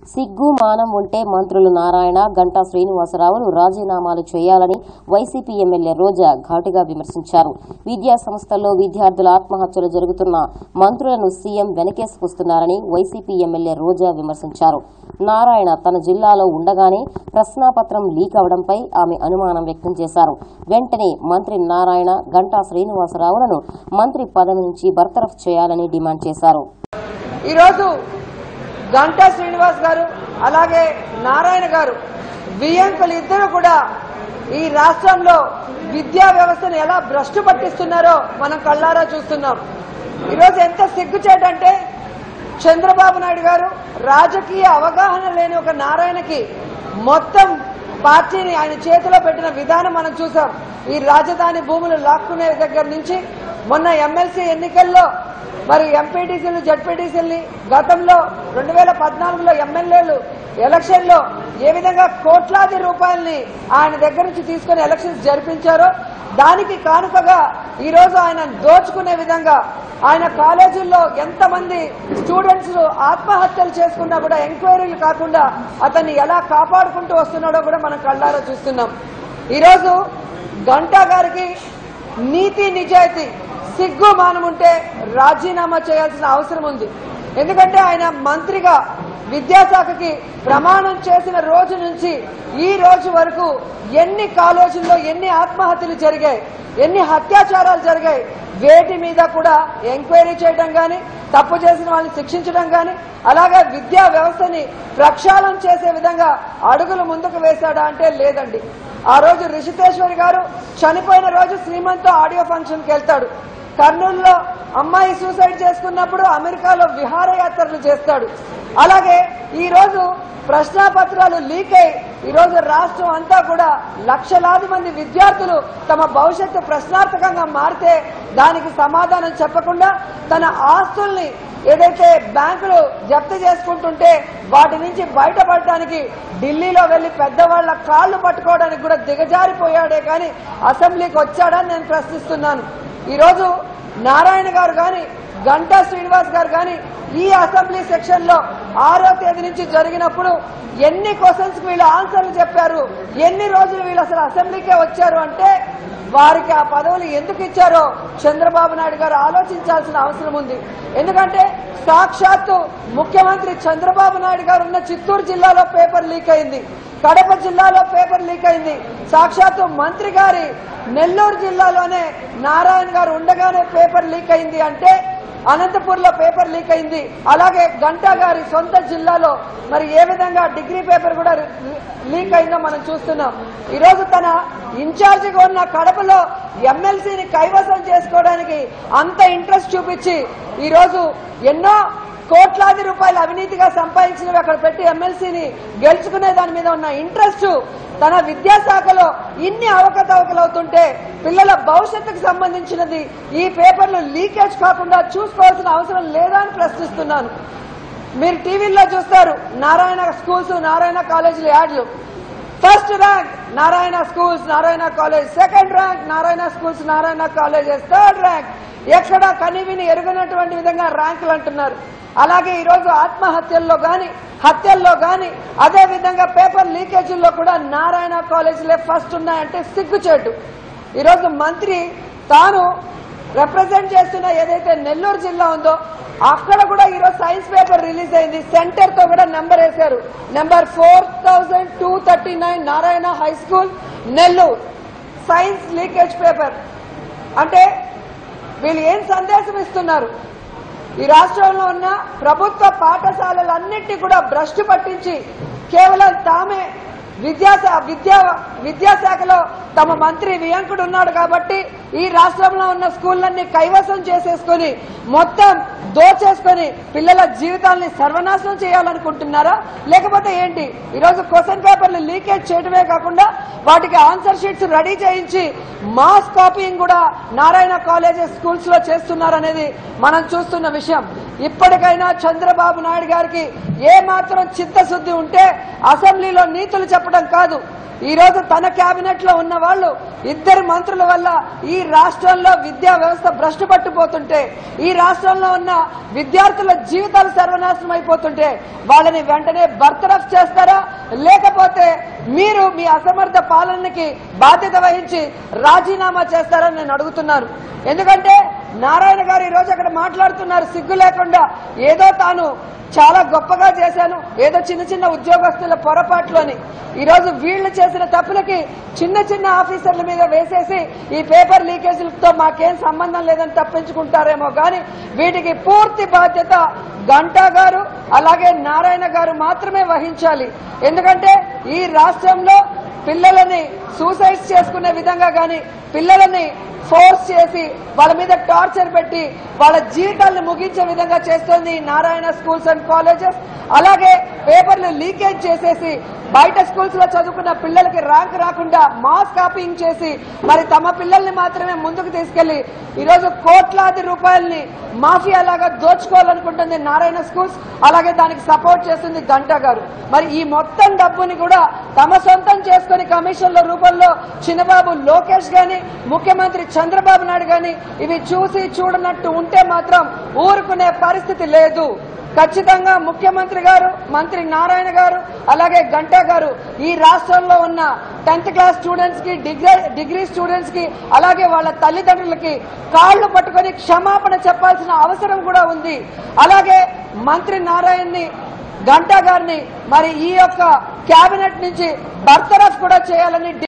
సిగ్గు మానం ఉంటే మంత్రులు నారాయణ గంటా శ్రీనివాసరావులు రాజీనామాలు చేయాలని వైసీపీ ఎమ్మెల్యే రోజా ఘాటుగా విమర్శించారు విద్యా సంస్థల్లో విద్యార్థుల ఆత్మహత్యలు జరుగుతున్న మంత్రులను సీఎం వెనకేసుకొస్తున్నారని వైసీపీ ఎమ్మెల్యే రోజా విమర్శించారు నారాయణ తన జిల్లాలో ఉండగానే ప్రశ్నాపత్రం లీక్ అవడంపై ఆమె అనుమానం వ్యక్తం చేశారు వెంటనే మంత్రి నారాయణ గంటా శ్రీనివాసరావులను మంత్రి పదవి నుంచి బర్తరఫ్ చేయాలని డిమాండ్ చేశారు ఈరోజు గంటా శ్రీనివాస్ గారు అలాగే నారాయణ గారు వియంకులు ఇద్దరు కూడా ఈ రాష్ట్రంలో విద్యా వ్యవస్థను ఎలా భ్రష్టు పట్టిస్తున్నారో మనం కళ్ళారా చూస్తున్నాం ఈరోజు ఎంత సిగ్గుచేటంటే చంద్రబాబు నాయుడు గారు రాజకీయ అవగాహన లేని ఒక నారాయణకి మొత్తం పార్టీని ఆయన చేతిలో పెట్టిన విధానం మనం చూసాం ఈ రాజధాని భూములు లాక్కునే దగ్గర నుంచి మొన్న ఎమ్మెల్సీ ఎన్నికల్లో మరి ఎంపీటీసీలు జడ్పీటీసీలని గతంలో రెండు వేల పద్నాలుగులో ఎమ్మెల్యేలు ఎలక్షన్ లో ఏ విధంగా కోట్లాది రూపాయల్ని ఆయన దగ్గర నుంచి తీసుకుని ఎలక్షన్స్ జరిపించారో దానికి కానుకగా ఈ రోజు ఆయన దోచుకునే విధంగా ఆయన కాలేజీల్లో ఎంతమంది స్టూడెంట్స్ ఆత్మహత్యలు చేసుకున్నా కూడా ఎంక్వైరీలు కాకుండా అతన్ని ఎలా కాపాడుకుంటూ వస్తున్నాడో కూడా మనం కళ్ళారా చూస్తున్నాం ఈరోజు గంటా గారికి నీతి నిజాయితీ సిగ్గు మానముంటే రాజీనామా చేయాల్సిన అవసరం ఉంది ఎందుకంటే ఆయన మంత్రిగా విద్యాశాఖకి ప్రమాణం చేసిన రోజు నుంచి ఈ రోజు వరకు ఎన్ని కాలేజీల్లో ఎన్ని ఆత్మహత్యలు జరిగాయి ఎన్ని అత్యాచారాలు జరిగాయి వేటి మీద కూడా ఎంక్వైరీ చేయడం గాని తప్పు చేసిన వాళ్ళని శిక్షించడం గాని అలాగే విద్యా వ్యవస్థని ప్రక్షాళన చేసే విధంగా అడుగులు ముందుకు వేశాడా అంటే లేదండి ఆ రోజు రిషితేశ్వరి గారు చనిపోయిన రోజు శ్రీమంత్ ఆడియో ఫంక్షన్ కి వెళ్తాడు కర్నూలులో అమ్మాయి సూసైడ్ చేసుకున్నప్పుడు అమెరికాలో విహారయాత్రలు చేస్తాడు అలాగే ఈ రోజు ప్రశ్నాపత్రాలు లీక్ అయి ఈ రోజు రాష్ట్రం అంతా కూడా లక్షలాది మంది విద్యార్థులు తమ భవిష్యత్తు ప్రశ్నార్థకంగా మారితే దానికి సమాధానం చెప్పకుండా తన ఆస్తుల్ని ఏదైతే బ్యాంకులు జప్తు చేసుకుంటుంటే వాటి నుంచి బయటపడటానికి ఢిల్లీలో వెళ్లి పెద్దవాళ్ల కాళ్లు పట్టుకోవడానికి కూడా దిగజారిపోయాడే కానీ అసెంబ్లీకి వచ్చాడని నేను ప్రశ్నిస్తున్నాను ఈరోజు నారాయణ గారు గాని గంటా శ్రీనివాస్ గారు గాని ఈ అసెంబ్లీ సెక్షన్ లో ఆరో తేదీ నుంచి జరిగినప్పుడు ఎన్ని క్వశ్చన్స్ వీళ్ళు ఆన్సర్లు చెప్పారు ఎన్ని రోజులు వీళ్ళు అసలు అసెంబ్లీకే వచ్చారు అంటే వారికి ఆ పదవులు ఎందుకు ఇచ్చారో చంద్రబాబు నాయుడు గారు ఆలోచించాల్సిన అవసరం ఉంది ఎందుకంటే సాక్షాత్తు ముఖ్యమంత్రి చంద్రబాబు నాయుడు గారు ఉన్న చిత్తూరు జిల్లాలో పేపర్ లీక్ అయింది కడప జిల్లాలో పేపర్ లీక్ అయింది సాక్షాత్తు మంత్రి గారి నెల్లూరు జిల్లాలోనే నారాయణ గారు ఉండగానే పేపర్ లీక్ అయింది అంటే అనంతపూర్ లో పేపర్ లీక్ అయింది అలాగే గంటా గారి సొంత జిల్లాలో మరి ఏ విధంగా డిగ్రీ పేపర్ కూడా లీక్ అయిందో మనం చూస్తున్నాం ఈ రోజు తన ఇన్ఛార్జిగా ఉన్న కడపలో ఎమ్మెల్సీని కైవసం చేసుకోవడానికి అంత ఇంట్రెస్ట్ చూపించి ఈ రోజు ఎన్నో కోట్లాది రూపాయలు అవినీతిగా సంపాదించినవి అక్కడ పెట్టి ఎమ్మెల్సీని గెలుచుకునే దాని మీద ఉన్న ఇంట్రెస్ట్ తన విద్యాశాఖలో ఇన్ని అవకతవకలు అవుతుంటే పిల్లల భవిష్యత్తుకు సంబంధించినది ఈ పేపర్లు లీకేజ్ కాకుండా చూసుకోవాల్సిన అవసరం లేదా అని ప్రశ్నిస్తున్నాను మీరు టీవీల్లో చూస్తారు నారాయణ స్కూల్స్ నారాయణ కాలేజీల యాడ్లు first rank Narayana schools Narayana college second rank Narayana schools Narayana colleges third rank ఎక్కడ కనివిని ఎరుగనటువంటి విధంగా ర్యాంకులు అంటున్నారు అలాగే ఈ రోజు ఆత్మహత్యల్లో గాని హత్యల్లో గాని అదే విధంగా పేపర్ లీకేజీల్లో కూడా నారాయణ కాలేజీలే ఫస్ట్ ఉన్నాయంటే సిగ్గుచేటు ఈరోజు మంత్రి తాను రిప్రజెంట్ చేస్తున్న ఏదైతే నెల్లూరు జిల్లా ఉందో అక్కడ కూడా ఈరోజు సైన్స్ పేపర్ రిలీజ్ అయింది సెంటర్ తో కూడా నెంబర్ వేశారు number four thousand two thirty nine Narayana high school Nellore science leakage paper అంటే వీళ్ళు ఏం సందేశం ఇస్తున్నారు ఈ రాష్ట్రంలో ఉన్న ప్రభుత్వ పాఠశాలలన్నింటినీ కూడా భ్రష్టు పట్టించి కేవలం తామే విద్యాశా విద్యా విద్యాశాఖలో తమ మంత్రి వియంకుడు ఉన్నాడు కాబట్టి ఈ రాష్ట్రంలో ఉన్న స్కూళ్ళన్ని కైవసం చేసేసుకుని మొత్తం దోచేసుకుని పిల్లల జీవితాల్ని సర్వనాశనం చేయాలనుకుంటున్నారా లేకపోతే ఏంటి ఈరోజు క్వశ్చన్ పేపర్లు లీకేజ్ చేయడమే కాకుండా వాటికి ఆన్సర్ షీట్స్ రెడీ చేయించి మాస్ కాపీయింగ్ కూడా నారాయణ కాలేజెస్ స్కూల్స్ లో చేస్తున్నారనేది మనం చూస్తున్న విషయం ఇప్పటికైనా చంద్రబాబు నాయుడు గారికి ఏ మాత్రం చిత్తశుద్ధి ఉంటే అసెంబ్లీలో నీతులు చెప్పడం కాదు ఈ రోజు తన కేబినెట్ లో ఉన్న వాళ్ళు ఇద్దరు మంత్రుల వల్ల ఈ రాష్ట్రంలో విద్యా వ్యవస్థ భ్రష్టు పట్టిపోతుంటే ఈ రాష్ట్రంలో ఉన్న విద్యార్థుల జీవితాలు సర్వనాశనం అయిపోతుంటే వాళ్ళని వెంటనే బర్తరఫ్ చేస్తారా లేకపోతే మీరు మీ అసమర్థ పాలనకి బాధ్యత వహించి రాజీనామా చేస్తారని నేను అడుగుతున్నాను ఎందుకంటే నారాయణ గారు ఈ రోజు అక్కడ మాట్లాడుతున్నారు సిగ్గు లేకుండా ఏదో తాను చాలా గొప్పగా చేశాను ఏదో చిన్న చిన్న ఉద్యోగస్తుల పొరపాట్లోని ఈ రోజు వీళ్ళు చేసిన తప్పులకి చిన్న చిన్న ఆఫీసర్ల మీద వేసేసి ఈ పేపర్ లీకేజీలతో మాకేం సంబంధం లేదని తప్పించుకుంటారేమో కానీ వీటికి పూర్తి బాధ్యత గంటా గారు అలాగే నారాయణ గారు మాత్రమే వహించాలి ఎందుకంటే ఈ రాష్ట్రంలో పిల్లలని సూసైడ్స్ చేసుకునే విధంగా గాని పిల్లలని ఫోర్స్ చేసి వాళ్ళ మీద టార్చర్ పెట్టి వాళ్ళ జీవితాలను ముగించే విధంగా చేస్తోంది ఈ నారాయణ స్కూల్స్ అండ్ కాలేజెస్ అలాగే పేపర్లు లీకేజ్ చేసేసి బయట స్కూల్స్ లో చదువుకున్న పిల్లలకి ర్యాంక్ రాకుండా మాస్ కాపీయింగ్ చేసి మరి తమ పిల్లల్ని మాత్రమే ముందుకు తీసుకెళ్లి ఈరోజు కోట్లాది రూపాయల్ని మాఫియా లాగా దోచుకోవాలనుకుంటుంది నారాయణ స్కూల్స్ అలాగే దానికి సపోర్ట్ చేస్తుంది గంటా గారు మరి ఈ మొత్తం డబ్బుని కూడా తమ సొంతం చేసుకుని కమిషన్ల రూపంలో చిన్నబాబు లోకేష్ గాని ముఖ్యమంత్రి చంద్రబాబు నాయుడు గాని ఇవి చూసి చూడనట్టు ఉంటే మాత్రం ఊరుకునే పరిస్థితి లేదు ఖచ్చితంగా ముఖ్యమంత్రి గారు మంత్రి నారాయణ గారు అలాగే గంటా గారు ఈ రాష్ట్రంలో ఉన్న టెన్త్ క్లాస్ స్టూడెంట్స్ కి డిగ్రీ డిగ్రీ స్టూడెంట్స్ కి అలాగే వాళ్ళ తల్లిదండ్రులకి కాళ్లు పట్టుకొని క్షమాపణ చెప్పాల్సిన అవసరం కూడా ఉంది అలాగే మంత్రి నారాయణని గంటా గారిని మరి ఈ యొక్క కేబినెట్ నుంచి బర్తరఫ్ కూడా చేయాలని